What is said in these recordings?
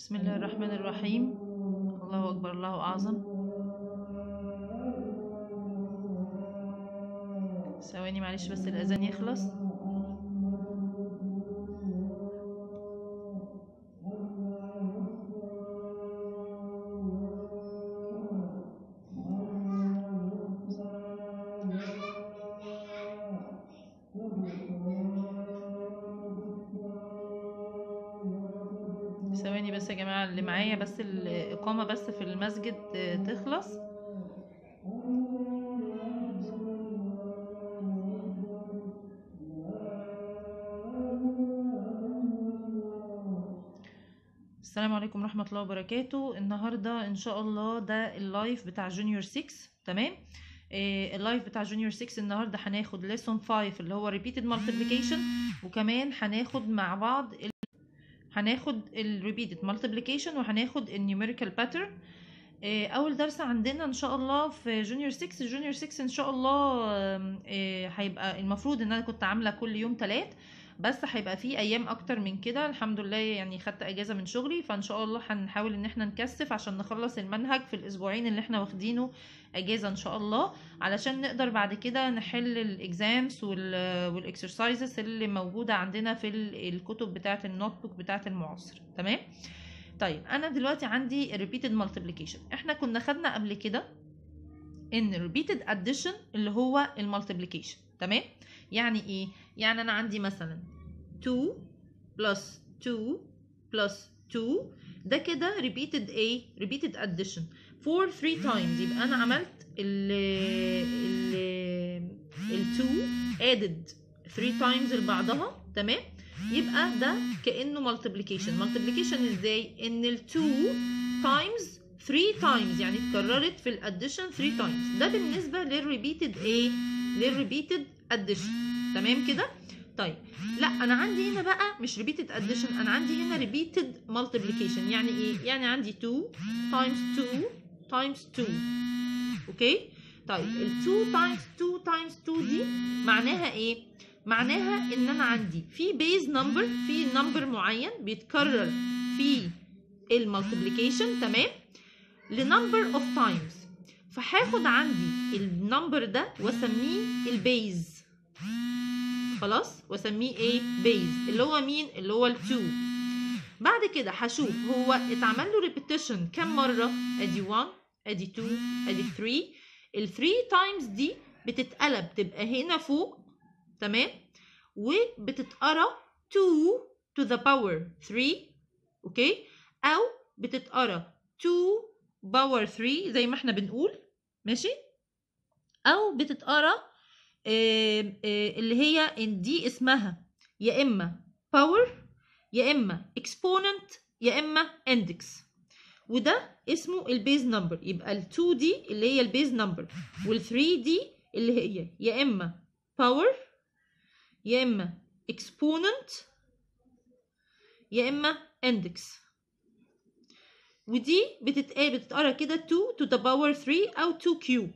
بسم الله الرحمن الرحيم الله أكبر الله أعظم ثواني معلش بس الأذان يخلص ثواني بس يا جماعة اللي معايا بس الإقامة بس في المسجد تخلص السلام عليكم ورحمة الله وبركاته النهاردة إن شاء الله ده اللايف بتاع جونيور 6 تمام آه، اللايف بتاع جونيور 6 النهارده هناخد ليسون 5 اللي هو repeated multiplication وكمان هناخد مع بعض ال... هناخد ال repeated multiplication وهناخد ال numerical pattern آه، اول درس عندنا ان شاء الله في جونيور 6 جونيور 6 ان شاء الله آم، آه، هيبقى المفروض ان انا كنت عامله كل يوم تلات بس هيبقى في ايام اكتر من كده الحمد لله يعني خدت اجازه من شغلي فان شاء الله هنحاول ان احنا نكثف عشان نخلص المنهج في الاسبوعين اللي احنا واخدينه اجازه ان شاء الله علشان نقدر بعد كده نحل الاكزامز والاكسرسايزز اللي موجوده عندنا في ال- الكتب بتاعه النوت بوك بتاعه المعاصر تمام طيب انا دلوقتي عندي repeated multiplication احنا كنا خدنا قبل كده ان repeated addition اللي هو المالتيبليكيشن تمام يعني ايه يعني انا عندي مثلا 2 plus 2 plus 2 ده كده repeated ايه repeated addition for 3 times يبقى انا عملت ال ال ال 2 added 3 times لبعضها تمام يبقى ده كانه multiplication multiplication ازاي ان ال 2 times 3 times يعني اتكررت في الاديشن 3 times ده بالنسبه للريبيتد ايه للريبيتد اديشن تمام كده طيب لا انا عندي هنا بقى مش repeated addition انا عندي هنا repeated multiplication يعني ايه يعني عندي 2 times 2 times 2 اوكي طيب ال 2 times 2 times 2 دي معناها ايه معناها ان انا عندي في بيز نمبر في نمبر معين بيتكرر في المالتيبليكيشن تمام لنمبر اوف تايمز فهاخد عندي النمبر ده واسميه البيز خلاص واسميه ايه بيز اللي هو مين اللي هو ال2 بعد كده هشوف هو اتعمل له ريبيتيشن كام مره ادي 1 ادي 2 ادي 3 ال 3 تايمز دي بتتقلب تبقى هنا فوق تمام وبتتقرا 2 to the power 3 اوكي او بتتقرا 2 باور 3 زي ما احنا بنقول ماشي او بتتقرا آه، آه، اللي هي إن دي اسمها يا اما باور يا اما اكسبوننت يا اما اندكس وده اسمه البيز نمبر يبقى ال 2 دي اللي هي البيز نمبر وال 3 دي اللي هي يا اما باور يا اما اكسبوننت يا اما اندكس ودي بتتقال بتتقرا كده 2 to the power 3 او 2 كيوب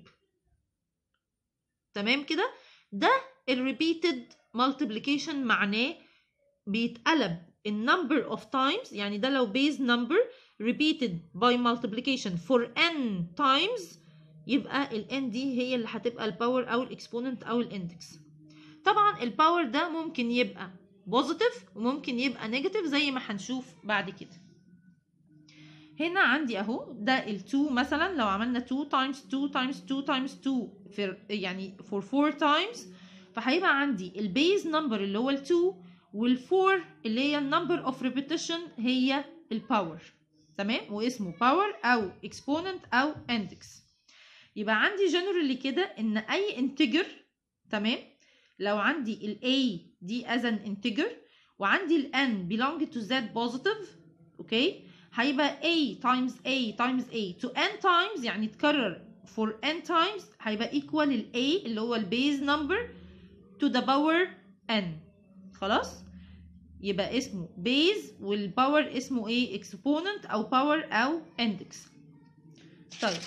تمام كده ده الريبيتد multiplication معناه بيتقلب النمبر اوف تايمز يعني ده لو بيز نمبر repeated by multiplication for n times يبقى ال n دي هي اللي هتبقى الباور او الاكسبوننت او الاندكس طبعا الباور ده ممكن يبقى بوزيتيف وممكن يبقى نيجاتيف زي ما هنشوف بعد كده هنا عندي اهو ده ال 2 مثلا لو عملنا 2 times 2 times 2 times 2 في يعني for 4 times فهيبقى عندي البيز نمبر اللي هو ال 2 وال 4 اللي هي النمبر اوف ريبيتيشن هي الباور تمام واسمه باور او اكسبوننت او اندكس يبقى عندي جنرالي كده ان اي انتجر تمام لو عندي ال a دي as an integer وعندي ال n belong to z positive اوكي هيبقى a times a times a to n times يعني تكرر for n times هيبقى equal ال a اللي هو البيز نمبر to the power n خلاص يبقى اسمه بيز والباور اسمه ايه exponent او باور او index طيب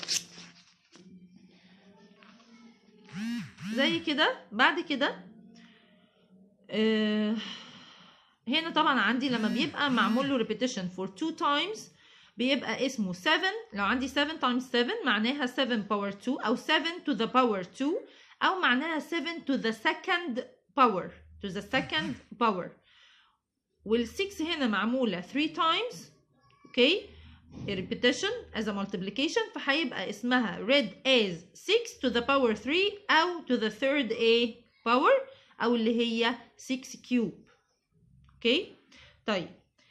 زي كده بعد كده آه هنا طبعا عندي لما بيبقى معمول له repetition for two times بيبقى اسمه 7 لو عندي 7 times 7 معناها 7 power 2 او 7 to the power 2 او معناها 7 to the second power to the second power وال6 هنا معموله 3 times اوكي repetition as a multiplication فهيبقى اسمها read as 6 to the power 3 او to the third a power او اللي هي 6 cube اوكي طيب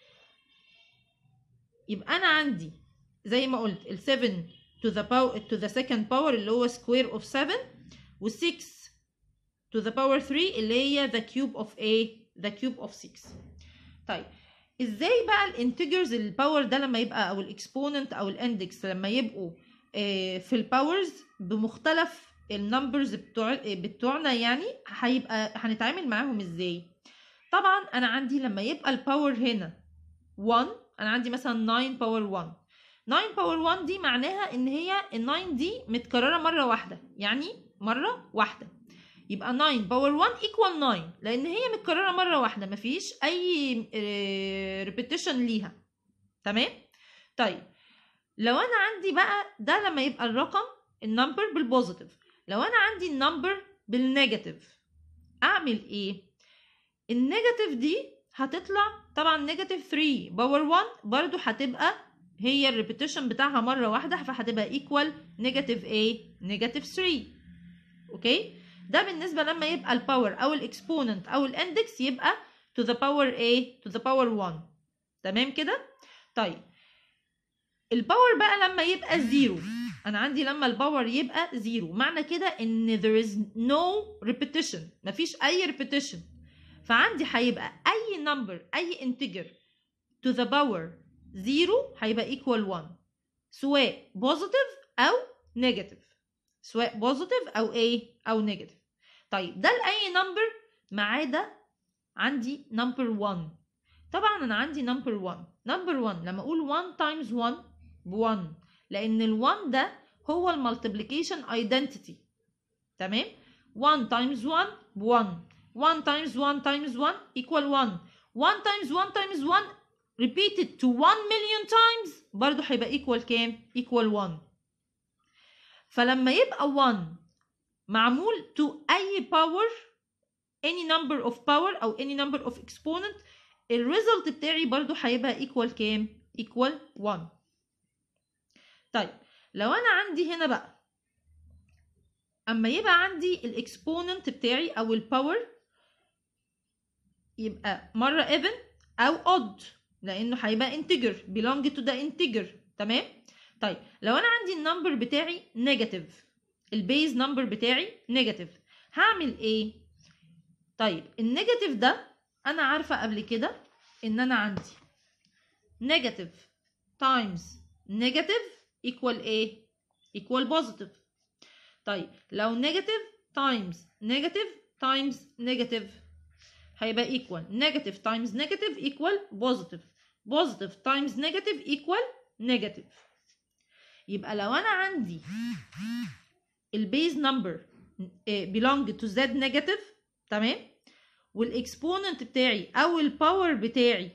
يبقى انا عندي زي ما قلت ال 7 to the power to the second power اللي هو square of 7 و 6 to the power 3 اللي هي the cube of a the cube of 6 طيب ازاي بقى الانتجرز الباور ده لما يبقى او الاكسبوننت او الاندكس لما يبقوا آه، في الباورز بمختلف النمبرز بتوع بتوعنا يعني هيبقى هنتعامل معاهم ازاي طبعا انا عندي لما يبقى الباور هنا 1 انا عندي مثلا 9 باور 1 9 باور 1 دي معناها ان هي ال 9 دي متكرره مره واحده يعني مره واحده يبقى 9 باور 1 ايكوال 9 لان هي متكرره مره واحده مفيش اي ريبيتيشن ليها تمام طيب لو انا عندي بقى ده لما يبقى الرقم النمبر بالبوزيتيف لو انا عندي النمبر بالنيجاتيف اعمل ايه النيجاتيف دي هتطلع طبعا نيجاتيف 3 باور 1 برضو هتبقى هي الريبيتيشن بتاعها مره واحده فهتبقى ايكوال نيجاتيف ايه نيجاتيف 3 اوكي ده بالنسبه لما يبقى الباور او الاكسبوننت او الاندكس يبقى to the power a to the power 1 تمام كده طيب الباور بقى لما يبقى زيرو انا عندي لما الباور يبقى زيرو معنى كده ان there is no repetition مفيش اي repetition فعندي هيبقى اي number اي integer to the power زيرو هيبقى equal 1 سواء positive او negative سواء positive او ايه او negative طيب ده لاي number ما عدا عندي number 1 طبعا انا عندي number 1 number 1 لما اقول 1 times 1 ب 1 لان ال 1 ده هو المالتيبليكيشن ايدنتيتي تمام 1 times 1 ب 1 1 times 1 times 1 equal 1 1 times 1 times 1 repeated to 1 million times برضه هيبقى equal كام equal 1 فلما يبقى 1 معمول to أي power any number of power أو any number of exponent الريزلت بتاعي برضو هيبقى equal كام equal 1 طيب لو أنا عندي هنا بقى أما يبقى عندي الإكسبوننت بتاعي أو الباور يبقى مرة even أو odd لأنه هيبقى integer belong to the integer تمام طيب لو أنا عندي النمبر بتاعي negative البيز نمبر بتاعي نيجاتيف هعمل ايه طيب النيجاتيف ده انا عارفه قبل كده ان انا عندي نيجاتيف تايمز نيجاتيف ايكوال ايه ايكوال بوزيتيف طيب لو نيجاتيف تايمز نيجاتيف تايمز نيجاتيف هيبقى ايكوال نيجاتيف تايمز نيجاتيف ايكوال بوزيتيف بوزيتيف تايمز نيجاتيف ايكوال نيجاتيف يبقى لو انا عندي البيز نمبر belong to z نيجاتيف تمام والاكسبوننت بتاعي او الباور بتاعي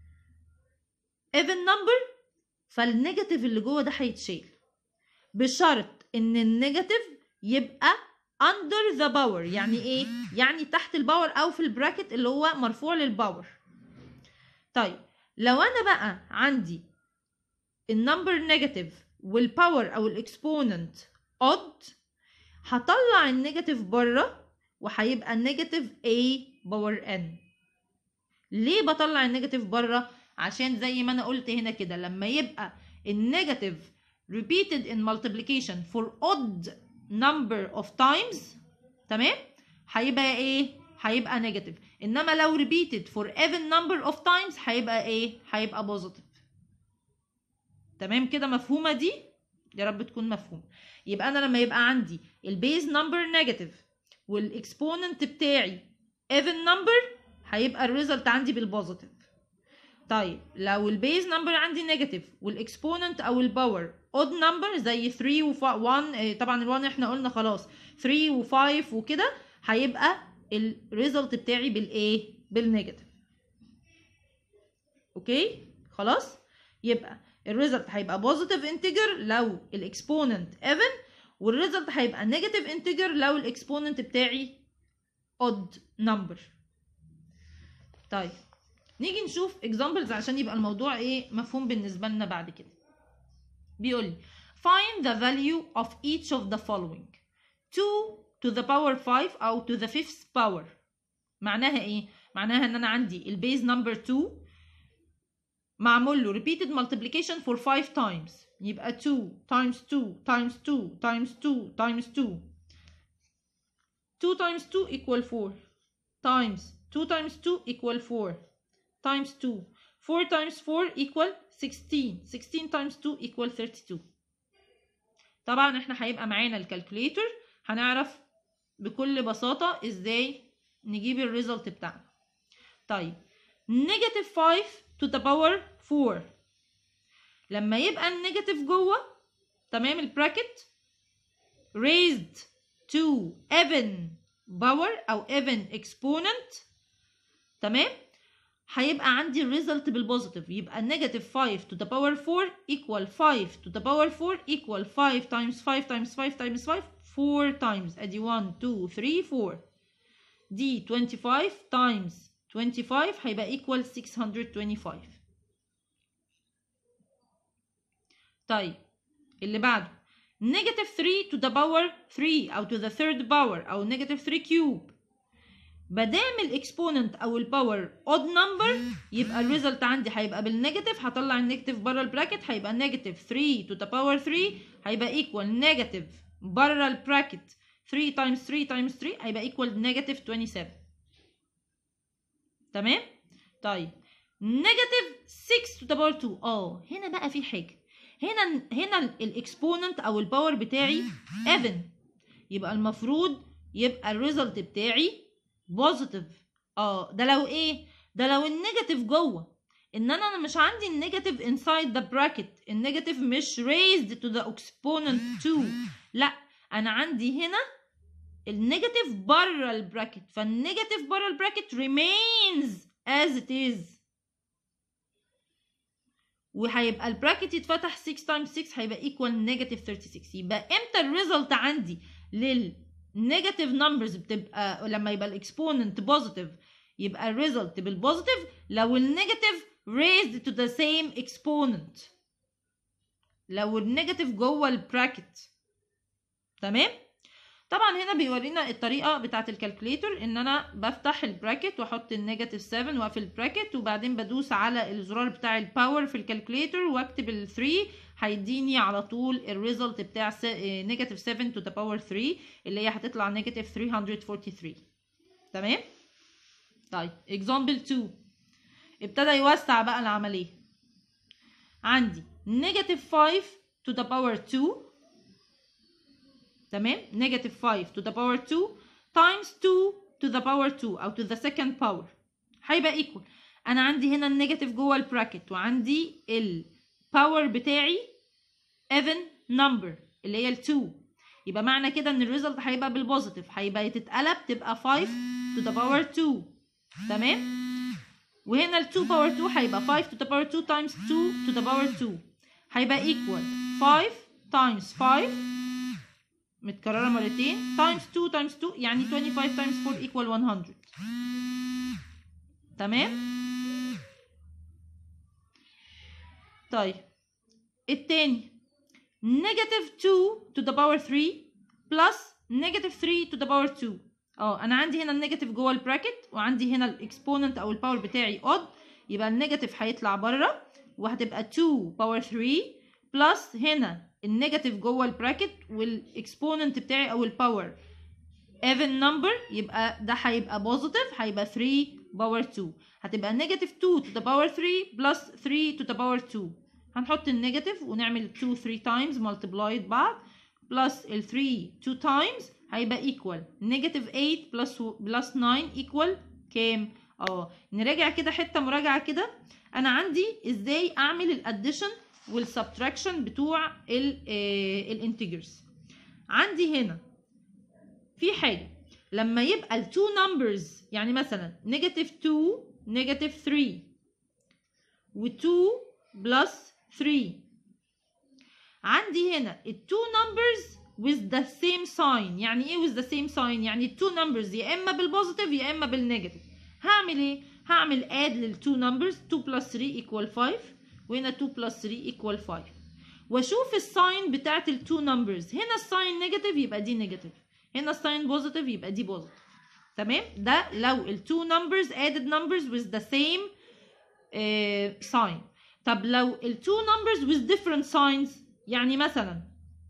even number فالنيجاتيف اللي جوه ده هيتشيل بشرط ان النيجاتيف يبقى under the power يعني ايه يعني تحت الباور او في البراكت اللي هو مرفوع للباور طيب لو انا بقى عندي النمبر نيجاتيف والباور او الاكسبوننت odd هطلع النيجاتيف بره وهيبقى النيجاتيف a باور n ليه بطلع النيجاتيف بره عشان زي ما انا قلت هنا كده لما يبقى النيجاتيف repeated in multiplication for odd number of times تمام هيبقى ايه هيبقى نيجاتيف انما لو repeated for even number of times هيبقى ايه هيبقى بوزيتيف تمام كده مفهومه دي يا رب تكون مفهومه يبقى انا لما يبقى عندي البيز نمبر نيجاتيف والاكسبوننت بتاعي even number هيبقى الريزلت عندي بالبوزيتيف طيب لو البيز نمبر عندي نيجاتيف والاكسبوننت او الباور اود نمبر زي 3 و 1 طبعا ال1 احنا قلنا خلاص 3 و5 وكده هيبقى الريزلت بتاعي بالايه بالنيجاتيف اوكي خلاص يبقى الريزلت هيبقى بوزيتيف انتجر لو الاكسبوننت ايفن والريزلت هيبقى نيجاتيف انتجر لو الاكسبوننت بتاعي odd number طيب نيجي نشوف examples عشان يبقى الموضوع ايه مفهوم بالنسبه لنا بعد كده بيقول لي find the value of each of the following 2 to the power 5 او to the fifth power معناها ايه معناها ان انا عندي البيز نمبر 2 معمول له repeated multiplication for 5 times يبقى 2 times 2 times 2 times 2 times 2 2 times 2 equal 4 times 2 times 2 equal 4 times 2 4 times 4 equal 16 16 times 2 equal 32 طبعا احنا هيبقى معانا الكالكوليتر هنعرف بكل بساطة ازاي نجيب الريزلت بتاعنا طيب نيجاتيف 5 to the power 4 لما يبقى النيجاتيف جوه تمام البراكت raised to even power او even exponent تمام هيبقى عندي الريزلت بالبوزيتيف يبقى نيجاتيف 5 to the power 4 equal 5 to the power 4 equal 5 times 5 times 5 times 5 4 times ادي 1 2 3 4 دي 25 times 25 هيبقى equal 625 طيب اللي بعده negative 3 to the power 3 او to the third power او negative 3 cube مادام الاكسبوننت او الباور odd number يبقى الريزلت عندي هيبقى بالنيجاتيف هطلع النيجاتيف بره البراكت هيبقى نيجاتيف 3 to the power 3 هيبقى ايكوال نيجاتيف بره البراكت 3 times 3 times 3 هيبقى ايكوال نيجاتيف 27 تمام طيب نيجاتيف 6 to the power 2 اه هنا بقى في حاجه هنا هنا الاكسبوننت او الباور بتاعي ايفن يبقى المفروض يبقى الريزلت بتاعي بوزيتيف اه ده لو ايه ده لو النيجاتيف جوه ان انا مش عندي النيجاتيف انسايد ذا براكت النيجاتيف مش raised to the exponent 2 لا انا عندي هنا النيجاتيف بره البراكت فالنيجاتيف بره البراكت remains as it is وهيبقى البراكت يتفتح 6 times 6 هيبقى equal negative 36 يبقى امتى الريزلت عندي للنيجاتيف نمبرز بتبقى لما يبقى الاكسبوننت بوزيتيف يبقى الريزلت بالبوزيتيف لو النيجاتيف raised to the same exponent لو النيجاتيف جوه البراكت تمام طبعا هنا بيورينا الطريقه بتاعه الكالكوليتر ان انا بفتح البراكت واحط النيجاتيف 7 واقفل البراكت وبعدين بدوس على الزرار بتاع الباور في الكالكوليتر واكتب ال 3 هيديني على طول الريزلت بتاع نيجاتيف 7 تو ذا باور 3 اللي هي هتطلع نيجاتيف 343 تمام طيب اكزامبل 2 ابتدى يوسع بقى العمليه عندي نيجاتيف 5 to the power 2 تمام نيجاتيف 5 to the power 2 times 2 to the power 2 او to the second power هيبقى equal انا عندي هنا النيجاتيف جوه البراكت وعندي الباور بتاعي even number اللي هي ال 2 يبقى معنى كده ان الريزلت هيبقى بالبوزيتيف هيبقى تتقلب تبقى 5 to the power 2 تمام وهنا ال 2 باور 2 هيبقى 5 to the power 2 times 2 to the power 2 هيبقى equal 5 times 5 متكررة مرتين times 2 times 2 يعني 25 times 4 equal 100 تمام طيب التاني negative 2 to the power 3 plus negative 3 to the power 2 اه انا عندي هنا النيجاتيف جوه البراكت وعندي هنا الاكسبوننت او الباور بتاعي اود يبقى النيجاتيف هيطلع بره وهتبقى 2 باور 3 بلس هنا النيجاتيف جوه البراكت والاكسبوننت بتاعي او الباور even number يبقى ده هيبقى بوزيتيف هيبقى 3 باور 2 هتبقى نيجاتيف 2 to the power 3 بلس 3 to the power 2 هنحط النيجاتيف ونعمل 2 3 times multiplied بعض بلس ال 3 2 times هيبقى equal negative 8 plus plus 9 equal كام؟ اه نراجع كده حته مراجعه كده انا عندي ازاي اعمل الاديشن والسبتراكشن بتوع الانتجرز عندي هنا في حاجه لما يبقى التو نمبرز يعني مثلا negative 2 negative 3 و2 بلس 3 عندي هنا ال two numbers with the same sign يعني ايه with the same sign يعني ال two numbers يا اما بالبوزيتيف يا اما بالنيجاتيف هعمل ايه هعمل add لل two numbers 2 plus 3 equal 5 وهنا 2 plus 3 equal 5 واشوف الساين بتاعت ال two numbers هنا الساين نيجاتيف يبقى دي نيجاتيف هنا الساين بوزيتيف يبقى دي بوزيتيف تمام ده لو ال two numbers added numbers with the same uh, sign طب لو ال two numbers with different signs يعني مثلا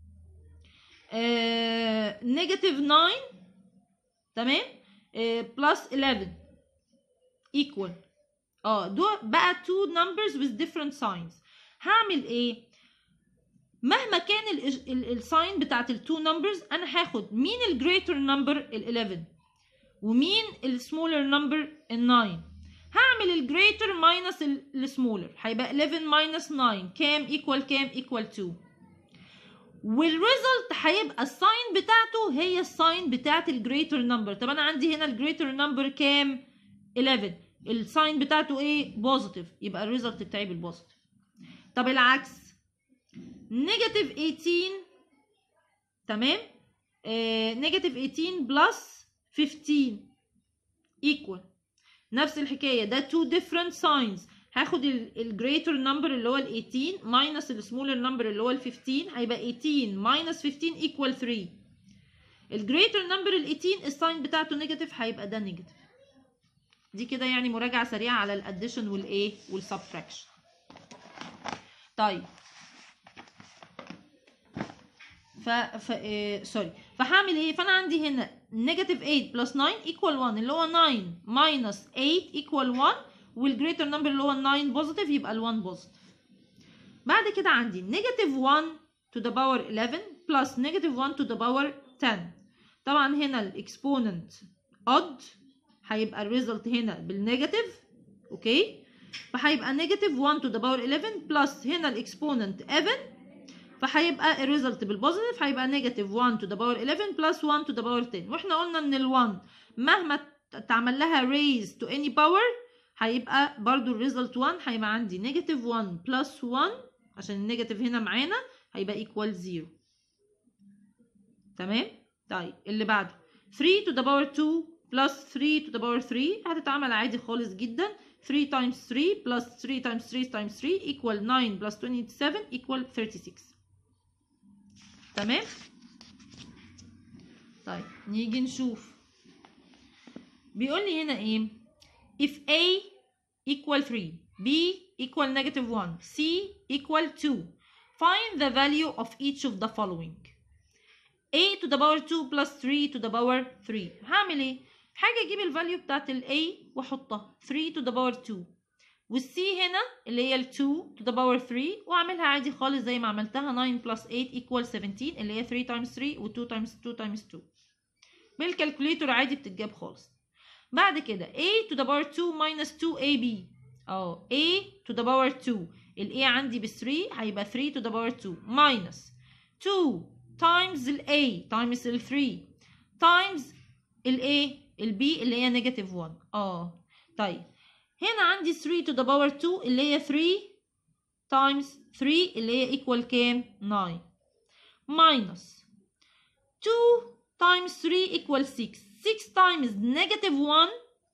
نيجاتيف 9 تمام بلس 11 equal اه دول بقى two numbers with different signs هعمل ايه مهما كان الساين بتاعت التو نمبرز انا هاخد مين الجريتر نمبر ال 11 ومين السمولر نمبر ال 9 هعمل الجريتر ماينس السمولر هيبقى 11 ماينس 9 كام ايكوال كام ايكوال 2 والريزلت هيبقى الساين بتاعته هي الساين بتاعت الجريتر نمبر طب انا عندي هنا الجريتر نمبر كام 11 الساين بتاعته ايه بوزيتيف يبقى الريزلت بتاعي بالبوزيتيف طب العكس نيجاتيف 18 تمام نيجاتيف 18 بلس 15 equal نفس الحكايه ده two different signs هاخد الجريتر نمبر اللي هو ال 18 ماينس السمولر نمبر اللي هو ال 15 هيبقى 18 ماينس 15 equal 3 الجريتر نمبر ال 18 الساين بتاعته نيجاتيف هيبقى ده نيجاتيف دي كده يعني مراجعه سريعه على الاديشن والايه والسبتراكشن طيب ف ف إيه سوري فهعمل ايه فانا عندي هنا نيجاتيف 8 بلس 9 ايكوال 1 اللي هو 9 ماينس 8 ايكوال 1 والجريتر نمبر اللي هو 9 بوزيتيف يبقى ال 1 بوزيتيف بعد كده عندي نيجاتيف 1 to the power 11 بلس نيجاتيف 1 to the power 10 طبعا هنا الاكسبوننت odd هيبقى الريزلت هنا بالنيجاتيف اوكي فهيبقى نيجاتيف 1 to the power 11 بلس هنا الاكسبوننت 7 فهيبقى الريزلت بالبوزيتيف هيبقى نيجاتيف 1 to the power 11 بلس 1 to the power 10 واحنا قلنا ان ال 1 مهما تعمل لها raise to any power هيبقى برضو الريزلت 1 هيبقى عندي نيجاتيف 1 بلس 1 عشان النيجاتيف هنا معانا هيبقى ايكوال 0 تمام طيب اللي بعده 3 to the power 2 بلس 3 to the power 3 هتتعمل عادي خالص جدا 3 times 3 plus 3 times 3 times 3 equal 9 plus 27 equal 36 تمام طيب نيجي نشوف بيقول لي هنا ايه if a equal 3 b equal negative 1 c equal 2 find the value of each of the following a to the power 2 plus 3 to the power 3 هعمل ايه حاجه اجيب الفاليو بتاعت ال a واحطها 3 to the power 2 والسي هنا اللي هي ال 2 to the power 3 واعملها عادي خالص زي ما عملتها 9 plus 8 equal 17 اللي هي 3 times 3 و 2 times 2 times 2 بالكالكوليتور عادي بتتجاب خالص بعد كده a to the power 2 minus 2ab اه a to the power 2 ال a عندي ب 3 هيبقى 3 to the power 2 minus 2 times ال a times ال 3 times ال a ال b اللي هي نيجاتيف 1 اه طيب هنا عندي 3 to the power 2 اللي هي 3 times 3 اللي هي equal كام 9 minus 2 times 3 equal 6 6 times negative 1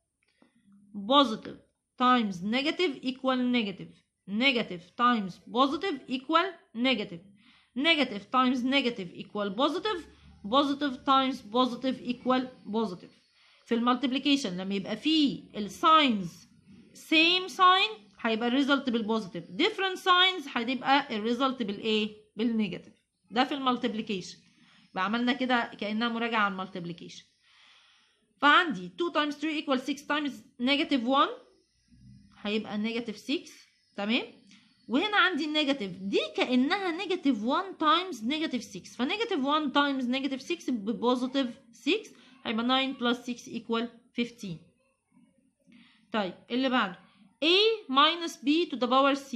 positive times negative equal negative negative times positive equal negative negative times negative equal positive positive times positive equal positive في المالتيبليكيشن لما يبقى فيه الساينز same sign هيبقى الريزلت بالبوزيتيف different signs هتبقى الريزلت بالايه بالنيجاتيف ده في المالتيبليكيشن يبقى عملنا كده كانها مراجعه على المالتيبليكيشن فعندي 2 times 3 equal 6 times negative 1 هيبقى negative 6 تمام وهنا عندي النيجاتيف دي كانها نيجاتيف 1 times negative 6 فنيجاتيف 1 times negative 6 ببوزيتيف 6 هيبقى 9 plus 6 equal 15 طيب اللي بعده a minus b to the power c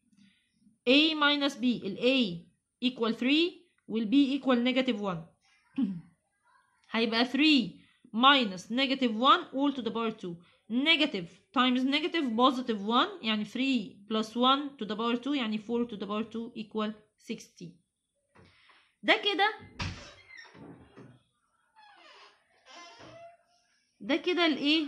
a minus b ال a equal 3 وال b equal negative 1 هيبقى 3 minus negative 1 all to the power 2 negative times negative positive 1 يعني 3 plus 1 to the power 2 يعني 4 to the power 2 equal 60 ده كده ده كده الايه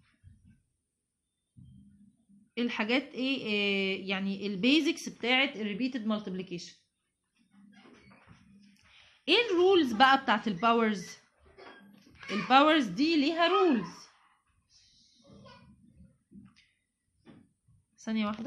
الحاجات ايه, إيه يعني البيزكس بتاعت الريبيتد مالتيبليكيشن ايه الرولز بقى بتاعت الباورز الباورز دي ليها رولز ثانية واحدة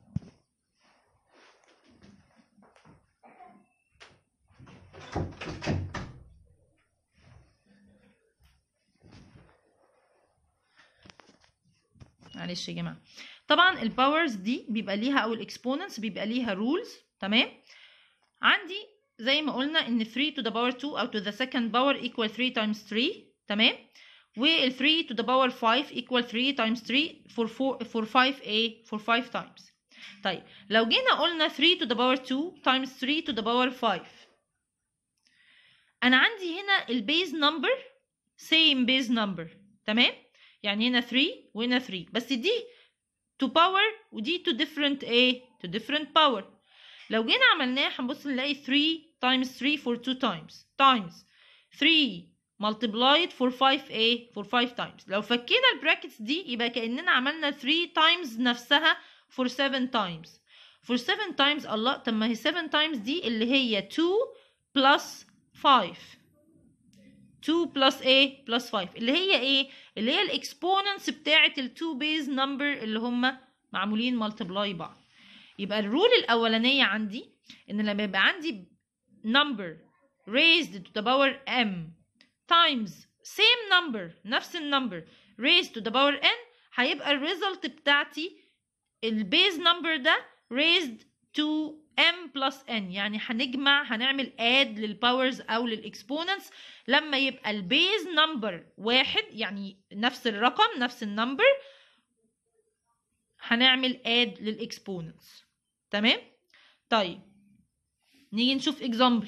معلش يا جماعة طبعا الباورز دي بيبقى ليها او الاكسبوننتس بيبقى ليها رولز تمام عندي زي ما قلنا ان 3 to the power 2 او to the second power equal 3 times 3 تمام وال 3 to the power 5 equal 3 times 3 for 4 for 5a for 5 times طيب لو جينا قلنا 3 to the power 2 times 3 to the power 5 انا عندي هنا البيز نمبر same base number تمام يعني هنا 3 وهنا 3 بس دي to power ودي to different a to different power لو جينا عملناه هنبص نلاقي 3 times 3 for 2 times times 3 multiplied for 5a for 5 times لو فكينا البراكتس دي يبقى كأننا عملنا 3 times نفسها for 7 times for 7 times الله طب ما هي 7 times دي اللي هي 2 plus 5 2 plus a plus 5 اللي هي ايه اللي هي الاكسبوننتس بتاعه ال 2 base number اللي هم معمولين multiply بعض يبقى الرول الاولانيه عندي ان لما يبقى عندي number raised to the power m times same number نفس النمبر raised to the power n هيبقى الريزلت بتاعتي البيز نمبر ده raised to m plus n يعني هنجمع هنعمل add للباورز او للاكسبوننتس لما يبقى البيز نمبر واحد يعني نفس الرقم نفس النمبر هنعمل add للاكسبوننتس تمام طيب نيجي نشوف example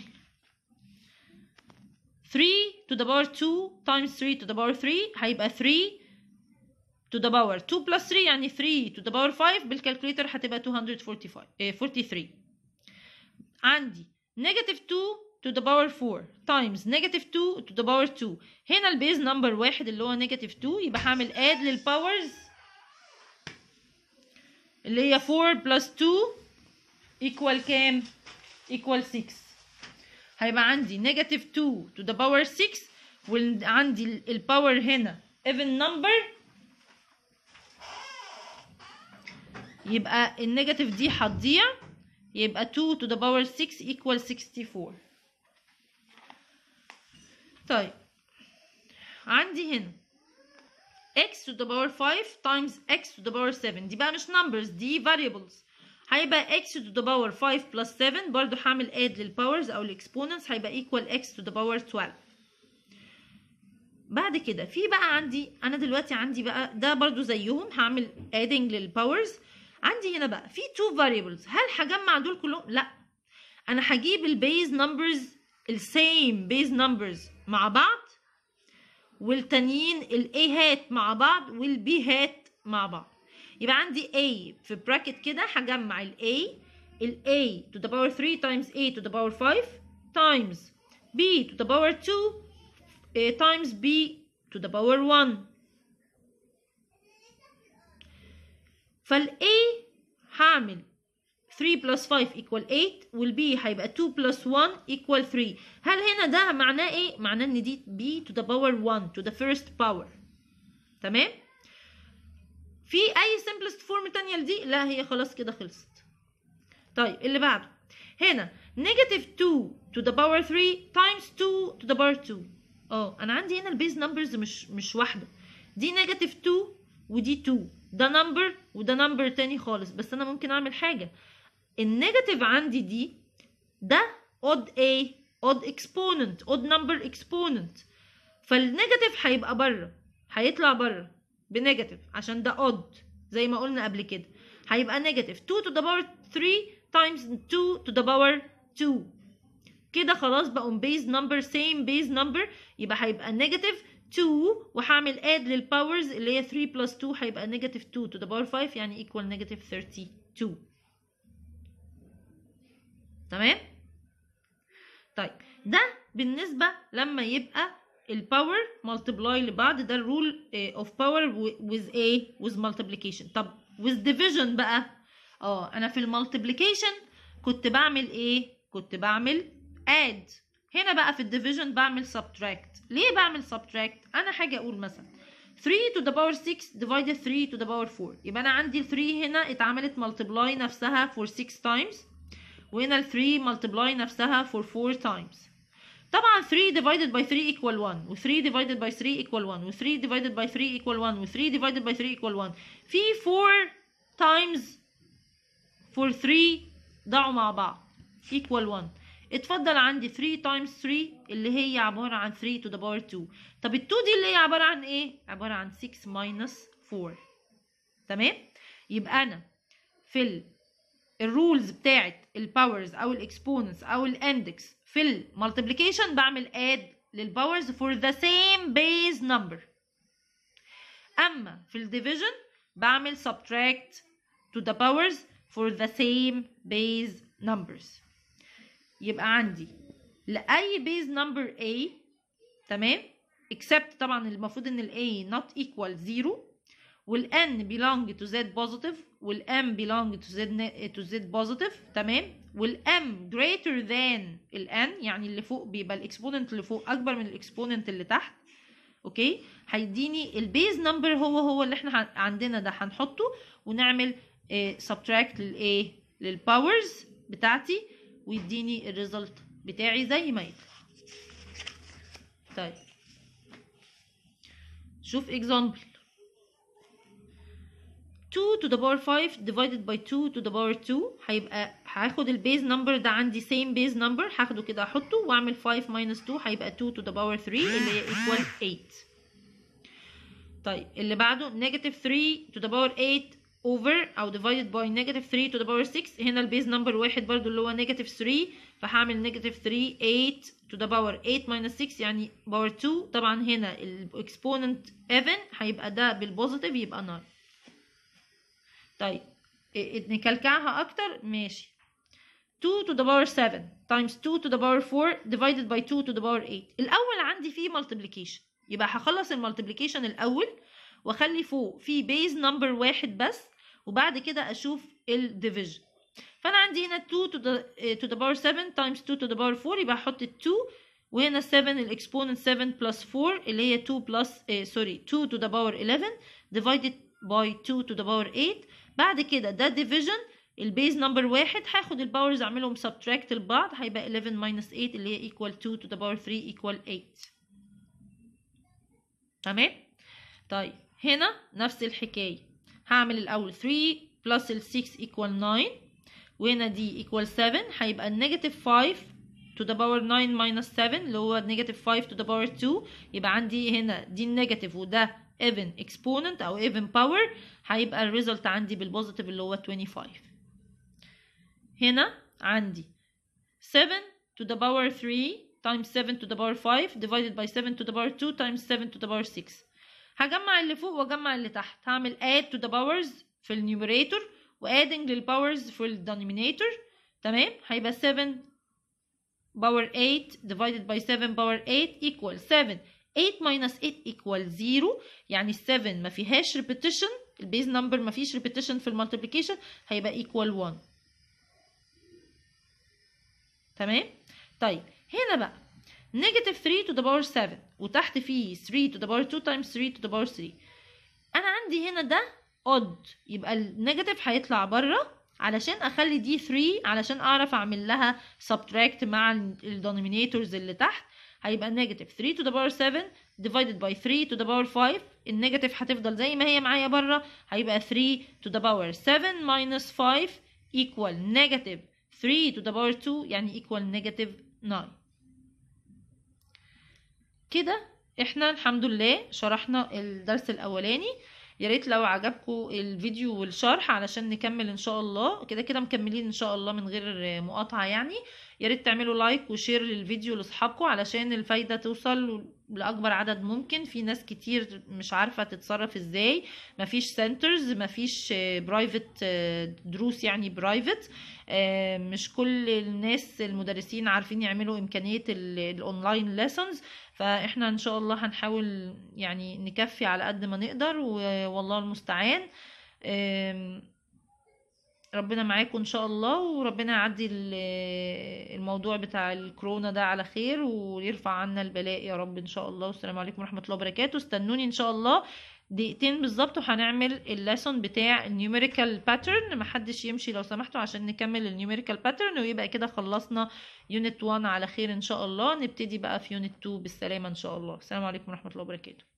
3 to the power 2 times 3 to the power 3 هيبقى 3 to the power 2 plus 3 يعني 3 to the power 5 بالكالكوليتر هتبقى 245 eh, 43 عندي negative 2 to the power 4 times negative 2 to the power 2 هنا البيز نمبر واحد اللي هو negative 2 يبقى هعمل add للباورز اللي هي 4 plus 2 equal كام؟ equal 6 هيبقى عندي negative 2 to the power 6 وعندي الباور هنا even number يبقى النيجاتيف دي هتضيع يبقى 2 to the power 6 equal 64 طيب عندي هنا x to the power 5 times x to the power 7 دي بقى مش numbers دي variables هيبقى x to the power 5 plus 7 برضو هعمل add للباورز او الاكسبوننتس هيبقى equal x to the power 12 بعد كده في بقى عندي انا دلوقتي عندي بقى ده برضو زيهم هعمل adding للباورز عندي هنا بقى في two variables هل هجمع دول كلهم لا انا هجيب البيز نمبرز السيم بيز نمبرز مع بعض والتانيين الاي هات مع بعض والبي هات مع بعض يبقى عندي A في براكت كده هجمع ال A ال A to the power 3 times A to the power 5 times B to the power 2 uh, times B to the power 1 فال A هعمل 3 plus 5 equal 8 وال B هيبقى 2 plus 1 equal 3 هل هنا ده معناه ايه؟ معناه ان دي B to the power 1 to the first power تمام؟ في اي simplest form تانية لدي لا هي خلاص كده خلصت طيب اللي بعده هنا negative 2 to the power 3 times 2 to the power 2 اه انا عندي هنا البيز نمبرز مش مش واحده دي negative 2 ودي 2 ده نمبر وده نمبر تاني خالص بس انا ممكن اعمل حاجه النيجاتيف عندي دي ده odd a odd exponent odd number exponent فالنيجاتيف هيبقى بره هيطلع بره بنيجاتيف عشان ده odd زي ما قلنا قبل كده هيبقى نيجاتيف 2 to the power 3 times 2 to the power 2 كده خلاص بقوا بيز نمبر سيم بيز نمبر يبقى هيبقى نيجاتيف 2 وهعمل اد للباورز اللي هي 3 بلس 2 هيبقى نيجاتيف 2 to the power 5 يعني ايكوال نيجاتيف 32 تمام طيب ده بالنسبه لما يبقى الباور ملتبلاي لبعض ده الرول اوف باور with a with multiplication طب with division بقى اه انا في المالتيبليكيشن كنت بعمل ايه كنت بعمل add هنا بقى في الديفيجن بعمل subtract ليه بعمل subtract انا حاجه اقول مثلا 3 to the power 6 divided 3 to the power 4 يبقى انا عندي ال 3 هنا اتعملت multiply نفسها for 6 times وهنا ال 3 multiply نفسها for 4 times طبعا 3 divided by 3 equal 1 و 3 divided by 3 equal 1 و 3 divided by 3 equal 1 و 3 divided by 3 equal 1 في 4 times for 3 ضعوا مع بعض equal 1 اتفضل عندي 3 times 3 اللي هي عبارة عن 3 to the power 2 طب ال 2 دي اللي هي عبارة عن ايه؟ عبارة عن 6 minus 4 تمام؟ يبقى أنا في ال الرولز بتاعت الباورز أو الاكسبوننتس أو الاندكس في المالتيبليكيشن بعمل add للباورز for the same base number أما في الديفيجن بعمل subtract to the powers for the same base numbers يبقى عندي لأي base number A تمام except طبعا المفروض ان ال A not equal 0 وال N belong to Z positive وال M belong to Z to Z positive تمام وال M greater than ال N يعني اللي فوق بيبقى الاكسبوننت اللي فوق اكبر من الاكسبوننت اللي تحت اوكي هيديني البيز نمبر هو هو اللي احنا عندنا ده هنحطه ونعمل سبتراكت للايه للباورز بتاعتي ويديني الريزلت بتاعي زي ما يطلع طيب شوف example 2 to the power 5 divided by 2 to the power 2 هيبقى هاخد البيز نمبر ده عندي same base number هاخده كده احطه واعمل 5 minus 2 هيبقى 2 to the power 3 اللي هي equal 8 طيب اللي بعده negative 3 to the power 8 over او divided by negative 3 to the power 6 هنا البيز نمبر واحد برضو اللي هو negative 3 فهعمل negative 3 8 to the power 8 minus 6 يعني power 2 طبعا هنا الاكسبوننت even هيبقى ده بالبوزيتيف يبقى 9 طيب نكلكعها اكتر ماشي 2 to the power 7 times 2 to the power 4 divided by 2 to the power 8 الاول عندي فيه multiplication يبقى هخلص المالتيبليكيشن الاول واخلي فوق في بيز نمبر واحد بس وبعد كده اشوف الديفيجن فانا عندي هنا 2 to the to the power 7 times 2 to the power 4 يبقى هحط ال 2 وهنا 7 الاكسبوننت 7 plus 4 اللي هي 2 plus سوري 2 to the power 11 divided by 2 to the power 8 بعد كده ده division البيز نمبر واحد هاخد الباورز اعملهم subtract لبعض هيبقى 11 minus 8 اللي هي equal 2 to the power 3 equal 8 تمام طيب هنا نفس الحكاية هعمل الأول 3 plus ال 6 equal 9 وهنا دي equal 7 هيبقى النيجاتيف 5 to the power 9 minus 7 اللي هو نيجاتيف 5 to the power 2 يبقى عندي هنا دي النيجاتيف وده even exponent أو even power هيبقى الريزلت عندي بالبوزيتيف اللي هو 25 هنا عندي 7 to the power 3 times 7 to the power 5 divided by 7 to the power 2 times 7 to the power 6 هجمع اللي فوق واجمع اللي تحت هعمل add to the powers في النيوميريتور وadding للباورز في الدينومينيتور تمام هيبقى 7 power 8 divided by 7 power 8 equal 7 8 minus 8 equal 0 يعني ال 7 ما فيهاش repetition البيز نمبر ما فيش repetition في المالتيبليكيشن هيبقى equal 1 تمام طيب هنا بقى نيجاتيف 3 to the power 7 وتحت فيه 3 to the power 2 times 3 to the power 3 انا عندي هنا ده odd يبقى النيجاتيف هيطلع بره علشان اخلي دي 3 علشان اعرف اعمل لها subtract مع الدينومينيتورز اللي تحت هيبقى نيجاتيف 3 to the power 7 divided by 3 to the power 5 النيجاتيف هتفضل زي ما هي معايا بره هيبقى 3 to the power 7 minus 5 equal negative 3 to the power 2 يعني equal negative 9 كده احنا الحمد لله شرحنا الدرس الاولاني يا ريت لو عجبكم الفيديو والشرح علشان نكمل ان شاء الله كده كده مكملين ان شاء الله من غير مقاطعه يعني يا ريت تعملوا لايك وشير للفيديو لاصحابكم علشان الفايده توصل لاكبر عدد ممكن في ناس كتير مش عارفه تتصرف ازاي مفيش سنترز مفيش برايفت دروس يعني برايفت مش كل الناس المدرسين عارفين يعملوا امكانيه الاونلاين ليسونز فاحنا ان شاء الله هنحاول يعني نكفي على قد ما نقدر والله المستعان آم، ربنا معاكم ان شاء الله وربنا يعدي ال- الموضوع بتاع الكورونا ده على خير ويرفع عنا البلاء يا رب ان شاء الله والسلام عليكم ورحمة الله وبركاته استنوني ان شاء الله دقيقتين بالظبط وهنعمل الليسون بتاع النيوميريكال باترن محدش يمشي لو سمحتوا عشان نكمل النيوميريكال باترن ويبقى كده خلصنا يونت 1 على خير ان شاء الله نبتدي بقى في يونت 2 بالسلامة ان شاء الله السلام عليكم ورحمة الله وبركاته